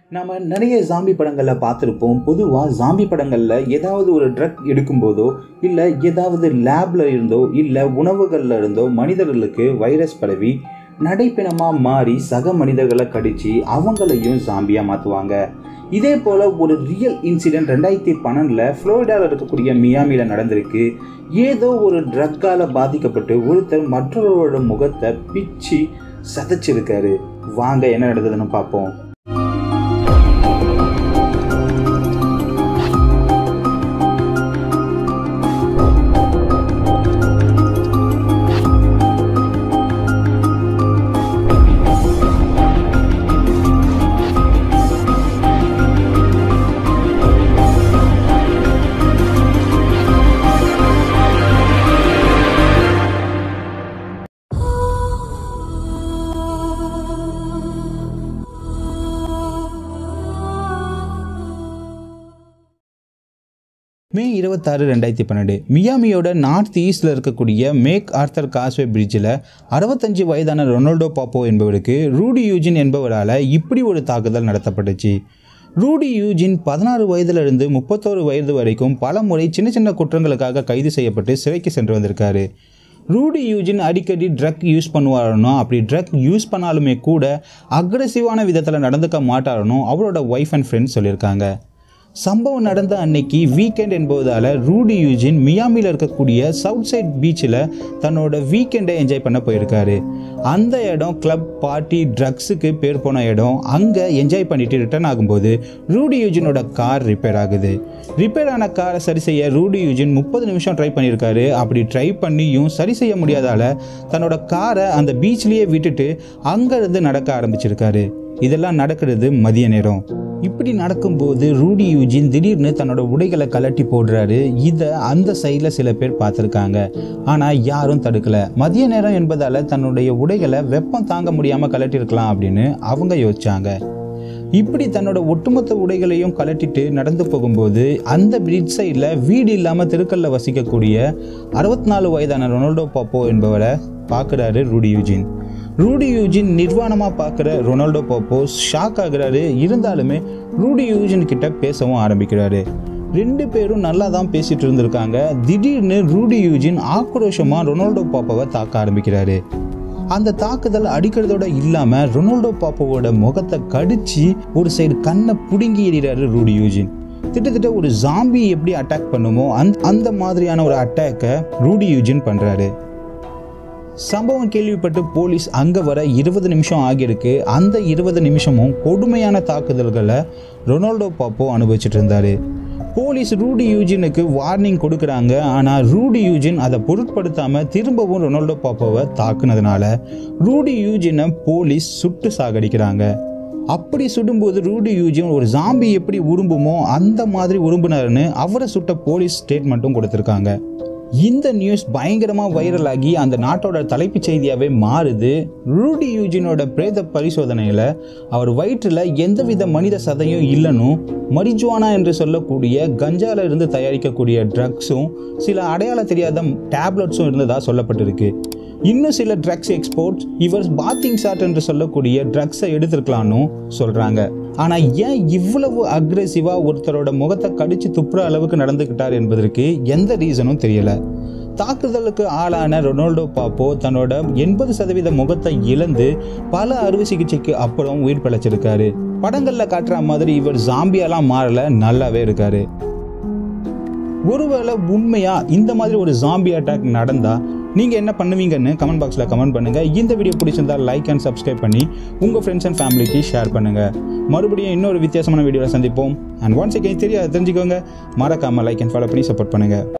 நம்ம நிறைய ஜாம்பி படங்களில் பார்த்துருப்போம் பொதுவாக ஜாம்பி படங்களில் ஏதாவது ஒரு ட்ரக் எடுக்கும்போதோ இல்லை ஏதாவது லேபில் இருந்தோ இல்லை உணவுகளில் இருந்தோ மனிதர்களுக்கு வைரஸ் பரவி நடைப்பிணமாக மாறி சக மனிதர்களை கடித்து அவங்களையும் ஜாம்பியாக மாற்றுவாங்க இதே போல் ஒரு ரியல் இன்சிடென்ட் ரெண்டாயிரத்தி பன்னெண்டில் ஃப்ளோரிடாவில் இருக்கக்கூடிய மியாமியில் நடந்திருக்கு ஏதோ ஒரு ட்ரக்கால் பாதிக்கப்பட்டு ஒருத்தர் மற்றவரோட முகத்தை பிச்சு சதைச்சிருக்காரு வாங்க என்ன நடந்ததுன்னு பார்ப்போம் மே இருபத்தாறு ரெண்டாயிரத்தி பன்னெண்டு மியாமியோட நார்த் ஈஸ்டில் இருக்கக்கூடிய மேக் ஆர்த்தர் காஸ்வே பிரிட்ஜில் அறுபத்தஞ்சு வயதான ரொனால்டோ பாப்போ என்பவருக்கு ரூடி யூஜின் என்பவரால் இப்படி ஒரு தாக்குதல் நடத்தப்பட்டுச்சு ரூடி யூஜின் பதினாறு வயதிலிருந்து முப்பத்தோரு வயது வரைக்கும் பல முறை சின்ன சின்ன குற்றங்களுக்காக கைது செய்யப்பட்டு சிறைக்கு சென்று வந்திருக்காரு ரூடி யூஜின் அடிக்கடி ட்ரக் யூஸ் பண்ணுவாரனோ அப்படி ட்ரக் யூஸ் பண்ணாலுமே கூட அக்ரஸிவான விதத்தில் நடந்துக்க மாட்டாரனோ அவரோட ஒய்ஃப் அண்ட் ஃப்ரெண்ட்ஸ் சொல்லியிருக்காங்க சம்பவம் நடந்த அன்னைக்கு வீக்கெண்ட் என்பதால் ரூடி யூஜின் மியாமியில் இருக்கக்கூடிய சவுத் சைட் பீச்சில் தன்னோட வீக்கெண்டை என்ஜாய் பண்ண போயிருக்காரு அந்த இடம் கிளப் பார்ட்டி ட்ரக்ஸுக்கு பேர் போன இடம் அங்கே என்ஜாய் பண்ணிட்டு ரிட்டர்ன் ஆகும்போது ரூடி யூஜினோட கார் ரிப்பேர் ஆகுது ரிப்பேர் ஆன காரை சரி செய்ய ரூடி யூஜின் முப்பது நிமிஷம் ட்ரை பண்ணியிருக்காரு அப்படி ட்ரை பண்ணியும் சரி செய்ய முடியாதால தன்னோட காரை அந்த பீச்லேயே விட்டுட்டு அங்கேருந்து நடக்க ஆரம்பிச்சிருக்காரு இதெல்லாம் நடக்கிறது மதிய நேரம் இப்படி நடக்கும்போது ரூடி யூஜின் திடீர்னு தன்னோட உடைகளை கலட்டி போடுறாரு இதை அந்த சைடில் சில பேர் பார்த்துருக்காங்க ஆனால் யாரும் தடுக்கலை மதிய நேரம் என்பதால் தன்னுடைய உடைகளை வெப்பம் தாங்க முடியாமல் கலட்டியிருக்கலாம் அப்படின்னு அவங்க யோசிச்சாங்க இப்படி தன்னோட ஒட்டுமொத்த உடைகளையும் கலட்டிட்டு நடந்து போகும்போது அந்த பிரிட்ஜ் சைடில் வீடு இல்லாமல் தெருக்கல்ல வசிக்கக்கூடிய அறுபத்தி நாலு வயதான ரொனால்டோ பாப்போ என்பவரை பார்க்குறாரு ரூடி யூஜின் ரூடி யூஜின் நிர்வாணமாக பார்க்குற ரொனால்டோ பாப்போ ஷாக் ஆகுறாரு இருந்தாலுமே ரூடி யூஜின் கிட்ட பேசவும் ஆரம்பிக்கிறாரு ரெண்டு பேரும் நல்லா தான் பேசிட்டு இருந்திருக்காங்க திடீர்னு ரூடி யூஜின் ஆக்ரோஷமாக ரொனால்டோ பாப்பாவை தாக்க ஆரம்பிக்கிறாரு அந்த தாக்குதல் அடிக்கிறதோட இல்லாமல் ரொனால்டோ பாப்பாவோட முகத்தை கடிச்சு ஒரு சைடு கண்ணை பிடுங்கி எறிகிறாரு ரூடி யூஜின் கிட்டத்தட்ட ஒரு ஜாம்பி எப்படி அட்டாக் பண்ணுமோ அந்த அந்த மாதிரியான ஒரு அட்டாக்கை ரூடி யூஜின் பண்ணுறாரு சம்பவம் கேள்விப்பட்டு போலீஸ் அங்கே வர இருபது நிமிஷம் ஆகியிருக்கு அந்த இருபது நிமிஷமும் கொடுமையான தாக்குதல்களை ரொனால்டோ பாப்போ அனுபவிச்சுட்டு இருந்தார் போலீஸ் ரூடி யூஜினுக்கு வார்னிங் கொடுக்குறாங்க ஆனால் ரூடி யூஜின் அதை பொருட்படுத்தாமல் திரும்பவும் ரொனால்டோ பாப்போவை தாக்குனதுனால ரூடி யூஜினை போலீஸ் சுட்டு சாகடிக்கிறாங்க அப்படி சுடும்போது ரூடி யூஜின் ஒரு ஜாம்பி எப்படி உரும்புமோ அந்த மாதிரி உரும்பினாருன்னு அவரை சுட்ட போலீஸ் ஸ்டேட்மெண்ட்டும் கொடுத்துருக்காங்க இந்த நியூஸ் பயங்கரமாக வைரல் ஆகி அந்த நாட்டோட தலைப்புச் செய்தியாகவே மாறுது ரூடி யூஜினோட பிரேத பரிசோதனையில் அவர் வயிற்றில் எந்தவித மனித சதையும் இல்லைனும் மரிஜுவானா என்று சொல்லக்கூடிய கஞ்சால இருந்து தயாரிக்கக்கூடிய ட்ரக்ஸும் சில அடையாள தெரியாத டேப்லெட்ஸும் இருந்ததாக சொல்லப்பட்டிருக்கு இன்னும் சில ட்ரக்ஸ் எக்ஸ்போர்ட்ஸ் இவர் பாத்திங் ஷாட் என்று சொல்லக்கூடிய ட்ரக்ஸை எடுத்திருக்கலான்னு சொல்கிறாங்க ஆனால் ஏன் இவ்வளவு அக்ரெசிவாக ஒருத்தரோட முகத்தை கடிச்சு துப்புற அளவுக்கு நடந்துக்கிட்டார் என்பதற்கு எந்த ரீசனும் தெரியல தாக்குதலுக்கு ஆளான ரொனால்டோ பாப்போ தன்னோட எண்பது சதவீத முகத்தை இழந்து பல அறுவை சிகிச்சைக்கு அப்புறம் உயிர் பிழைச்சிருக்காரு படங்களில் காட்டுற மாதிரி இவர் ஜாம்பியாலாம் மாறல நல்லாவே இருக்காரு ஒருவேளை உண்மையா இந்த மாதிரி ஒரு ஜாம்பி அட்டாக் நடந்தா நீங்க என்ன பண்ணுவீங்கன்னு கமெண்ட் பாக்ஸ்ல கமெண்ட் பண்ணுங்க இந்த வீடியோ பிடிச்சிருந்தா லைக் அண்ட் சப்ஸ்கிரைப் பண்ணி உங்க ஃப்ரெண்ட்ஸ் அண்ட் ஃபேமிலிக்கு ஷேர் பண்ணுங்க மறுபடியும் இன்னொரு வித்தியாசமான வீடியோவில் சந்திப்போம் அண்ட் ஒன்ஸ் again தெரியாது தெரிஞ்சுக்கோங்க மறக்காம லைக் அண்ட் ஃபாலோ பண்ணி சப்போர்ட் பண்ணுங்க